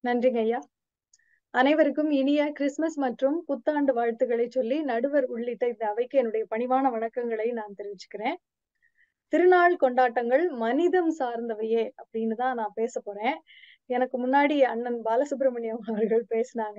நன்றிங்க ஐயா அனைவருக்கும் இனிய கிறிஸ்துமஸ் மற்றும் புத்தாண்டு வாழ்த்துக்களை சொல்லி நடுவர் உள்ளிட்ட இந்த அவைக்கு என்னுடைய பணிவான வணக்கங்களை நான் தெரிவிச்சுக்கிறேன் திருநாள் கொண்டாட்டங்கள் மனிதம் சார்ந்தவையே அப்படின்னு தான் நான் பேச போறேன் எனக்கு முன்னாடி அண்ணன் பாலசுப்ரமணியம் அவர்கள் பேசினாங்க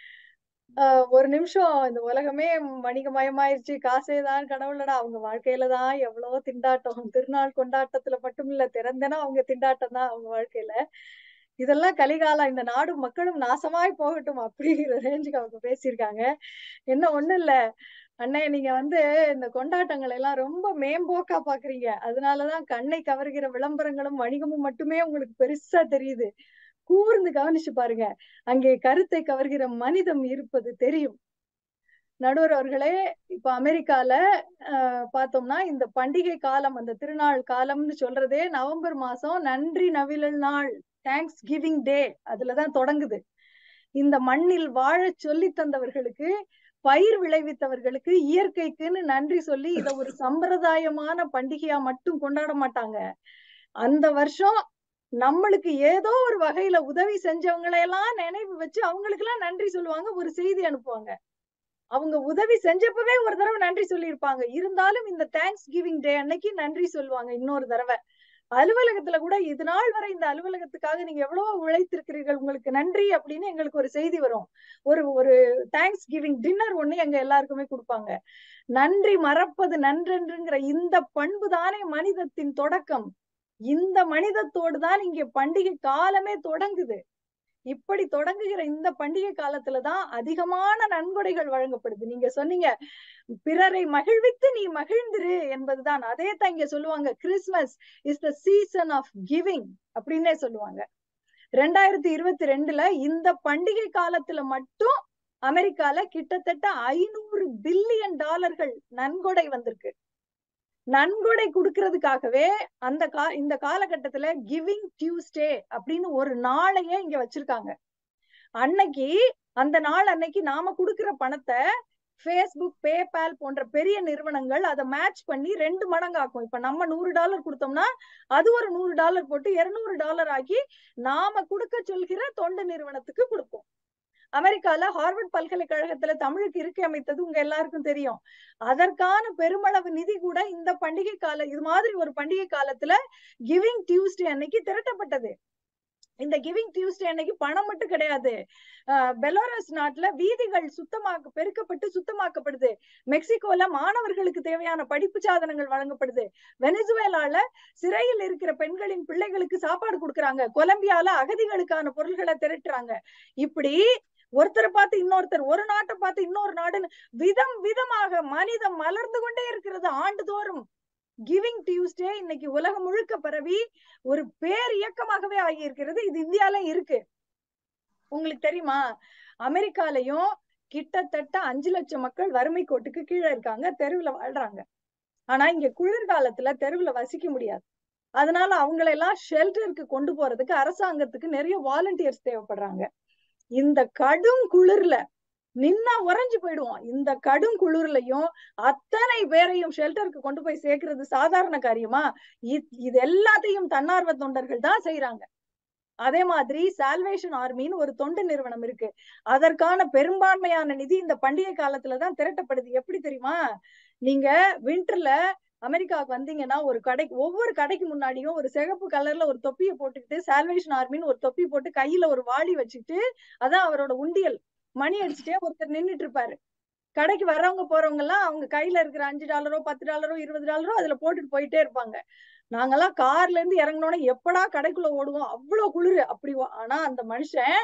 ஆஹ் ஒரு நிமிஷம் இந்த உலகமே வணிகமயமாயிருச்சு காசே தான் கடவுளடா அவங்க வாழ்க்கையில தான் எவ்வளவோ திண்டாட்டம் திருநாள் கொண்டாட்டத்துல மட்டும் இல்ல திறந்தனா அவங்க திண்டாட்டம் தான் அவங்க வாழ்க்கையில இதெல்லாம் கலிகாலம் இந்த நாடும் மக்களும் நாசமாய் போகட்டும் அப்படிங்கிற ரேஞ்சுக்கு அவங்க பேசியிருக்காங்க என்ன ஒண்ணும் இல்ல அண்ணே நீங்க வந்து இந்த கொண்டாட்டங்கள் எல்லாம் ரொம்ப மேம்போக்கா பாக்குறீங்க அதனாலதான் கண்ணை கவர்கிற விளம்பரங்களும் வணிகமும் மட்டுமே உங்களுக்கு பெருசா தெரியுது கூர்ந்து கவனிச்சு பாருங்க அங்கே கருத்தை கவர்கிற மனிதம் இருப்பது தெரியும் நடுவர் அவர்களே இப்ப அமெரிக்கால அஹ் பார்த்தோம்னா இந்த பண்டிகை காலம் அந்த திருநாள் காலம்னு சொல்றதே நவம்பர் மாசம் நன்றி நவிழல் நாள் தேங்க்ஸ் கிவிங் டே அதுலதான் தொடங்குது இந்த மண்ணில் வாழ சொல்லி தந்தவர்களுக்கு பயிர் விளைவித்தவர்களுக்கு இயற்கைக்குன்னு நன்றி சொல்லி இத ஒரு சம்பிரதாயமான பண்டிகையா மட்டும் கொண்டாட மாட்டாங்க அந்த வருஷம் நம்மளுக்கு ஏதோ ஒரு வகையில உதவி செஞ்சவங்களை எல்லாம் நினைவு வச்சு அவங்களுக்கு எல்லாம் நன்றி சொல்லுவாங்க ஒரு செய்தி அனுப்புவாங்க அவங்க உதவி செஞ்சப்பவே ஒரு தடவை நன்றி சொல்லியிருப்பாங்க இருந்தாலும் இந்த தேங்க்ஸ் கிவிங் டே அன்னைக்கு நன்றி சொல்லுவாங்க இன்னொரு தடவை அலுவலகத்துல கூட இது நாள் வரை இந்த அலுவலகத்துக்காக நீங்க எவ்வளவு உழைத்திருக்கிறீர்கள் உங்களுக்கு நன்றி அப்படின்னு எங்களுக்கு ஒரு செய்தி வரும் ஒரு ஒரு தேங்க்ஸ் கிவிங் டின்னர் ஒண்ணு எங்க எல்லாருக்குமே கொடுப்பாங்க நன்றி மறப்பது நன்றென்றுங்கிற இந்த பண்பு தானே மனிதத்தின் தொடக்கம் இந்த மனிதத்தோடு தான் இங்க பண்டிகை காலமே தொடங்குது இப்படி தொடங்குகிற இந்த பண்டிகை காலத்துலதான் அதிகமான நன்கொடைகள் வழங்கப்படுது நீங்க சொன்னீங்க பிறரை மகிழ்வித்து நீ மகிழ்ந்திரு என்பதுதான் அதே தான் இங்க சொல்லுவாங்க Christmas is the season of giving அப்படின்னே சொல்லுவாங்க ரெண்டாயிரத்தி இருபத்தி ரெண்டுல இந்த பண்டிகை காலத்துல மட்டும் அமெரிக்கால கிட்டத்தட்ட ஐநூறு பில்லியன் டாலர்கள் நன்கொடை வந்திருக்கு நன்கொடை கொடுக்கறதுக்காகவே அந்த கா இந்த காலகட்டத்துல கிவிங் டியூஸ்டே அப்படின்னு ஒரு நாளையே இங்க வச்சிருக்காங்க அன்னைக்கு அந்த நாள் அன்னைக்கு நாம கொடுக்கிற பணத்தை ஃபேஸ்புக் பேபால் போன்ற பெரிய நிறுவனங்கள் அதை மேட்ச் பண்ணி ரெண்டு மடங்கு ஆக்கும் இப்ப நம்ம நூறு டாலர் கொடுத்தோம்னா அது ஒரு நூறு டாலர் போட்டு இருநூறு டாலர் ஆக்கி நாம கொடுக்க சொல்கிற தொண்டு நிறுவனத்துக்கு கொடுப்போம் அமெரிக்கால ஹார்வர்ட் பல்கலைக்கழகத்துல தமிழுக்கு இருக்கை அமைத்தது உங்க எல்லாருக்கும் தெரியும் அதற்கான பெருமளவு நிதி கூட இந்த பண்டிகை கால இது மாதிரி ஒரு பண்டிகை காலத்துல கிவிங் டியூஸ்டே அன்னைக்கு திரட்டப்பட்டது இந்த கிவிங் டியூஸ்டே அன்னைக்கு பணம் மட்டும் கிடையாது பெலாரஸ் நாட்டுல வீதிகள் சுத்தமாக்க பெருக்கப்பட்டு சுத்தமாக்கப்படுது மெக்சிகோல மாணவர்களுக்கு தேவையான படிப்பு சாதனங்கள் வழங்கப்படுது வெனிசுவேலால சிறையில் இருக்கிற பெண்களின் பிள்ளைகளுக்கு சாப்பாடு கொடுக்கறாங்க கொலம்பியால அகதிகளுக்கான பொருள்களை திரட்டுறாங்க இப்படி ஒருத்தரை பார்த்து இன்னொருத்தர் ஒரு நாட்டை பார்த்து இன்னொரு நாடுன்னு விதம் விதமாக மனிதம் மலர்ந்து கொண்டே இருக்கிறது ஆண்டுதோறும் கிவிங் டியூஸ்டே இன்னைக்கு உலகம் முழுக்க பரவி ஒரு பேர் இயக்கமாகவே ஆகியிருக்கிறது இது இந்தியால இருக்கு உங்களுக்கு தெரியுமா அமெரிக்காலையும் கிட்டத்தட்ட அஞ்சு லட்சம் மக்கள் வறுமை கோட்டுக்கு கீழே இருக்காங்க தெருவுல வாழ்றாங்க ஆனா இங்க குளிர்காலத்துல தெருவுல வசிக்க முடியாது அதனால அவங்களெல்லாம் ஷெல்டருக்கு கொண்டு போறதுக்கு அரசாங்கத்துக்கு நிறைய வாலண்டியர்ஸ் தேவைப்படுறாங்க இந்த கடும் குளிர்ல நின்னா உறைஞ்சு போயிடுவோம் இந்த கடும் குளிர்லயும் அத்தனை பேரையும் ஷெல்டருக்கு கொண்டு போய் சேர்க்கறது சாதாரண காரியமா இது எல்லாத்தையும் தன்னார்வ தொண்டர்கள் தான் செய்யறாங்க அதே மாதிரி சால்வேஷன் ஆர்மின்னு ஒரு தொண்டு நிறுவனம் இருக்கு அதற்கான பெரும்பான்மையான நிதி இந்த பண்டிகை காலத்துலதான் திரட்டப்படுது எப்படி தெரியுமா நீங்க விண்டர்ல அமெரிக்காவுக்கு வந்தீங்கன்னா ஒரு கடைக்கு ஒவ்வொரு கடைக்கு முன்னாடியும் ஒரு சிகப்பு கலர்ல ஒரு தொப்பியை போட்டுக்கிட்டு சால்வேஷன் ஆர்மின்னு ஒரு தொப்பி போட்டு கையில ஒரு வாளி வச்சுக்கிட்டு அதான் அவரோட உண்டியல் மணி அடிச்சுட்டே ஒருத்தர் நின்றுட்டு இருப்பாரு கடைக்கு வர்றவங்க போறவங்க எல்லாம் அவங்க கையில இருக்கிற அஞ்சு டாலரோ பத்து டாலரோ இருபது டாலரோ அதுல போட்டுட்டு போயிட்டே இருப்பாங்க நாங்கெல்லாம் கார்ல இருந்து இறங்கினோட எப்படா கடைக்குள்ள ஓடுவோம் அவ்வளவு குளிரு அப்படி ஆனா அந்த மனுஷன்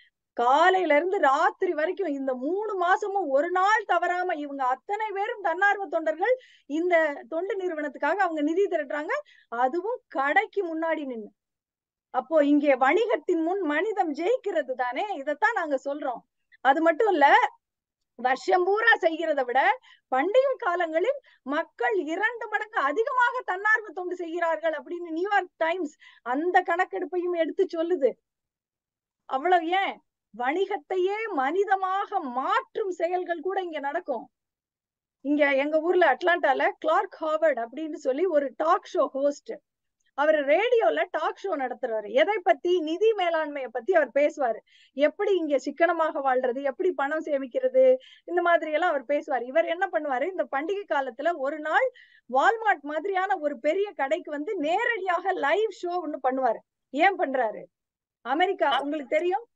காலையில இருந்து ராத்திரி வரைக்கும் இந்த மூணு மாசமும் ஒரு நாள் தவறாம இவங்க அத்தனை பேரும் தன்னார்வ தொண்டர்கள் இந்த தொண்டு நிறுவனத்துக்காக அவங்க நிதி திரட்டுறாங்க அதுவும் கடைக்கு முன்னாடி நின்று அப்போ இங்கே வணிகத்தின் முன் மனிதம் ஜெயிக்கிறது தானே இதைத்தான் நாங்க சொல்றோம் அது மட்டும் இல்ல வருஷம் பூரா செய்கிறத விட பண்டிகை காலங்களில் மக்கள் இரண்டு மடங்கு அதிகமாக தன்னார்வ தொண்டு செய்கிறார்கள் அப்படின்னு நியூயார்க் டைம்ஸ் அந்த கணக்கெடுப்பையும் எடுத்து சொல்லுது அவ்வளவு ஏன் வணிகத்தையே மனிதமாக மாற்றும் செயல்கள் கூட இங்க நடக்கும் இங்க எங்க ஊர்ல அட்லாண்டால கிளார்க் ஹாவர்ட் அப்படின்னு சொல்லி ஒரு டாக் ஷோ ஹோஸ்ட் அவர் ரேடியோல டாக் ஷோ நடத்துறாரு எதை பத்தி நிதி மேலாண்மையை பத்தி அவர் பேசுவாரு எப்படி இங்க சிக்கனமாக வாழ்றது எப்படி பணம் சேமிக்கிறது இந்த மாதிரி எல்லாம் அவர் பேசுவார் இவர் என்ன பண்ணுவாரு இந்த பண்டிகை காலத்துல ஒரு நாள் வால்மார்ட் மாதிரியான ஒரு பெரிய கடைக்கு வந்து நேரடியாக லைவ் ஷோ ஒண்ணு பண்ணுவாரு ஏன் பண்றாரு அமெரிக்கா உங்களுக்கு தெரியும்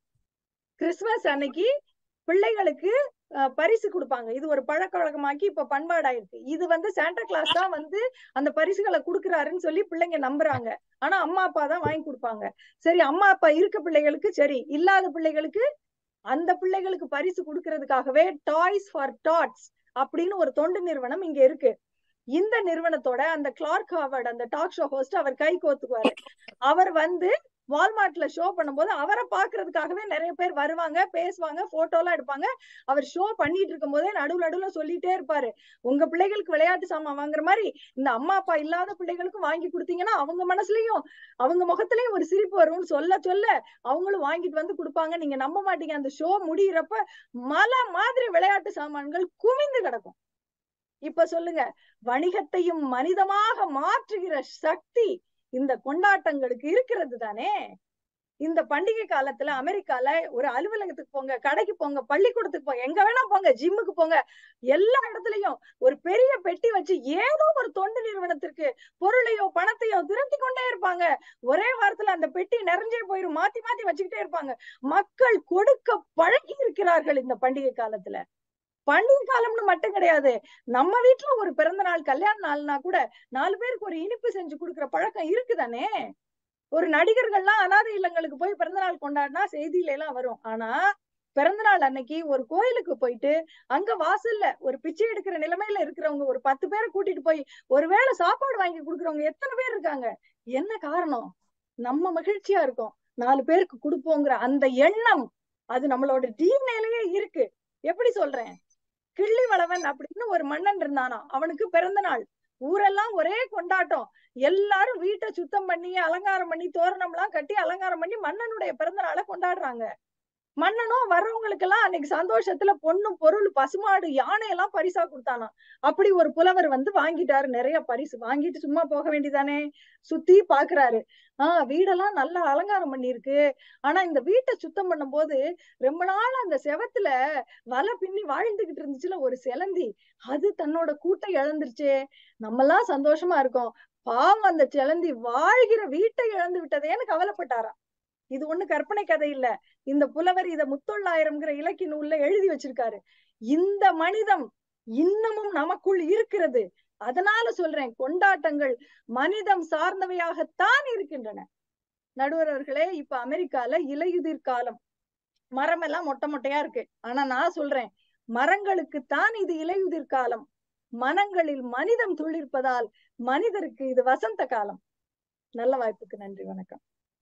கிறிஸ்துமஸ் அன்னைக்கு பிள்ளைகளுக்கு அஹ், பரிசு கொடுப்பாங்க இது ஒரு பழக்க வழக்கமாக்கி இப்ப பண்பாடாயிருக்கு இது வந்து சாண்டா கிளாஸ் தான் வந்து அந்த பரிசுகளை கொடுக்குறாருன்னு சொல்லி பிள்ளைங்க நம்புறாங்க ஆனா அம்மா அப்பா தான் வாங்கி கொடுப்பாங்க சரி அம்மா அப்பா இருக்க பிள்ளைகளுக்கு சரி இல்லாத பிள்ளைகளுக்கு அந்த பிள்ளைகளுக்கு பரிசு கொடுக்கறதுக்காகவே டாய்ஸ் ஃபார் டாட்ஸ் அப்படின்னு ஒரு தொண்டு நிறுவனம் இங்க இருக்கு இந்த நிறுவனத்தோட அந்த கிளார்க் ஹாவர்ட் அந்த டாக் ஷோ ஹோஸ்ட் அவர் கை கோத்துக்குவாரு அவர் வந்து வால்மார்ட்ல ஷோ பண்ணும்போது அவரை பாக்குறதுக்காகவே நிறைய பேர் வருவாங்க பேசுவாங்க போட்டோ எல்லாம் எடுப்பாங்க அவர் ஷோ பண்ணிட்டு இருக்கும் போதே நடுவு நடுவுல சொல்லிட்டே இருப்பாரு உங்க பிள்ளைகளுக்கு விளையாட்டு சாமான் வாங்குற மாதிரி இந்த அம்மா அப்பா இல்லாத பிள்ளைகளுக்கும் வாங்கி கொடுத்தீங்கன்னா அவங்க மனசுலயும் அவங்க முகத்திலயும் ஒரு சிரிப்பு வரும்னு சொல்ல சொல்ல அவங்களும் வாங்கிட்டு வந்து கொடுப்பாங்க நீங்க நம்ப மாட்டீங்க அந்த ஷோ முடியிறப்ப மலை மாதிரி விளையாட்டு சாமான்கள் குவிந்து கிடக்கும் இப்ப சொல்லுங்க வணிகத்தையும் மனிதமாக மாற்றுகிற சக்தி இந்த கொண்டாட்டங்களுக்கு இருக்கிறது தானே இந்த பண்டிகை காலத்துல அமெரிக்கால ஒரு அலுவலகத்துக்கு போங்க கடைக்கு போங்க பள்ளிக்கூடத்துக்கு போங்க எங்க வேணா போங்க ஜிம்முக்கு போங்க எல்லா இடத்துலயும் ஒரு பெரிய பெட்டி வச்சு ஏதோ ஒரு தொண்டு நிறுவனத்திற்கு பொருளையோ பணத்தையோ திரட்டி கொண்டே இருப்பாங்க ஒரே வாரத்துல அந்த பெட்டி நிறைஞ்சே போயிரும் மாத்தி மாத்தி வச்சுக்கிட்டே இருப்பாங்க மக்கள் கொடுக்க பழகி இருக்கிறார்கள் இந்த பண்டிகை காலத்துல பண்டிகை காலம்னு மட்டும் கிடையாது நம்ம வீட்டுல ஒரு பிறந்த நாள் கல்யாண நாள்னா கூட நாலு பேருக்கு ஒரு இனிப்பு செஞ்சு கொடுக்கிற பழக்கம் இருக்குதானே ஒரு நடிகர்கள்லாம் அனாதை இல்லங்களுக்கு போய் பிறந்த நாள் கொண்டாடினா செய்தியில எல்லாம் வரும் ஆனா பிறந்த நாள் அன்னைக்கு ஒரு கோயிலுக்கு போயிட்டு அங்க வாசல்ல ஒரு பிச்சை எடுக்கிற நிலைமையில இருக்கிறவங்க ஒரு பத்து பேரை கூட்டிட்டு போய் ஒருவேளை சாப்பாடு வாங்கி கொடுக்கறவங்க எத்தனை பேர் இருக்காங்க என்ன காரணம் நம்ம மகிழ்ச்சியா இருக்கோம் நாலு பேருக்கு கொடுப்போங்கிற அந்த எண்ணம் அது நம்மளோட டிஎன்ஏலயே இருக்கு எப்படி சொல்றேன் கிள்ளி வளவன் அப்படின்னு ஒரு மன்னன் இருந்தானா அவனுக்கு பிறந்த நாள் ஊரெல்லாம் ஒரே கொண்டாட்டம் எல்லாரும் வீட்டை சுத்தம் பண்ணி அலங்காரம் பண்ணி தோரணம் எல்லாம் கட்டி அலங்காரம் பண்ணி மன்னனுடைய பிறந்த நாளை கொண்டாடுறாங்க மன்னனும் வர்றவங்களுக்கு எல்லாம் அன்னைக்கு சந்தோஷத்துல பொண்ணும் பொருள் பசுமாடு யானை எல்லாம் பரிசா கொடுத்தானாம் அப்படி ஒரு புலவர் வந்து வாங்கிட்டாரு நிறைய பரிசு வாங்கிட்டு சும்மா போக வேண்டியதானே சுத்தி பாக்குறாரு ஆஹ் வீடெல்லாம் நல்லா அலங்காரம் பண்ணிருக்கு ஆனா இந்த வீட்டை சுத்தம் பண்ணும் போது ரொம்ப நாள் அந்த செவத்துல வலை பின்னி வாழ்ந்துகிட்டு இருந்துச்சுல ஒரு செலந்தி அது தன்னோட கூட்டை இழந்துருச்சே நம்மெல்லாம் சந்தோஷமா இருக்கோம் பாவம் அந்த செலந்தி வாழ்கிற வீட்டை இழந்து விட்டதேன்னு கவலைப்பட்டாராம் இது ஒண்ணு கற்பனை கதை இல்ல இந்த புலவர் இத முத்தொள்ளாயிரம்ங்கிற இலக்கிய நூல்ல எழுதி வச்சிருக்காரு இந்த மனிதம் இன்னமும் நமக்குள் இருக்கிறது அதனால சொல்றேன் கொண்டாட்டங்கள் மனிதம் சார்ந்தவையாகத்தான் இருக்கின்றன நடுவர் அவர்களே இப்ப அமெரிக்கால இலையுதிர் காலம் மரம் எல்லாம் மொட்டை மொட்டையா இருக்கு ஆனா நான் சொல்றேன் மரங்களுக்குத்தான் இது இலையுதிர் காலம் மனங்களில் மனிதம் துளிர்ப்பதால் மனிதருக்கு இது வசந்த காலம் நல்ல வாய்ப்புக்கு நன்றி வணக்கம்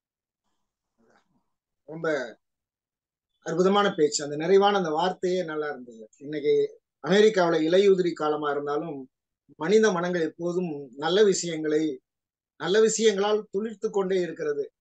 ரொம்ப அற்புதமான பேச்சு அந்த நிறைவான அந்த வார்த்தையே நல்லா இருந்தது இன்னைக்கு அமெரிக்காவுல இலையுதிரி காலமா இருந்தாலும் மனித மனங்கள் எப்போதும் நல்ல விஷயங்களை நல்ல விஷயங்களால் துளிர்த்து கொண்டே இருக்கிறது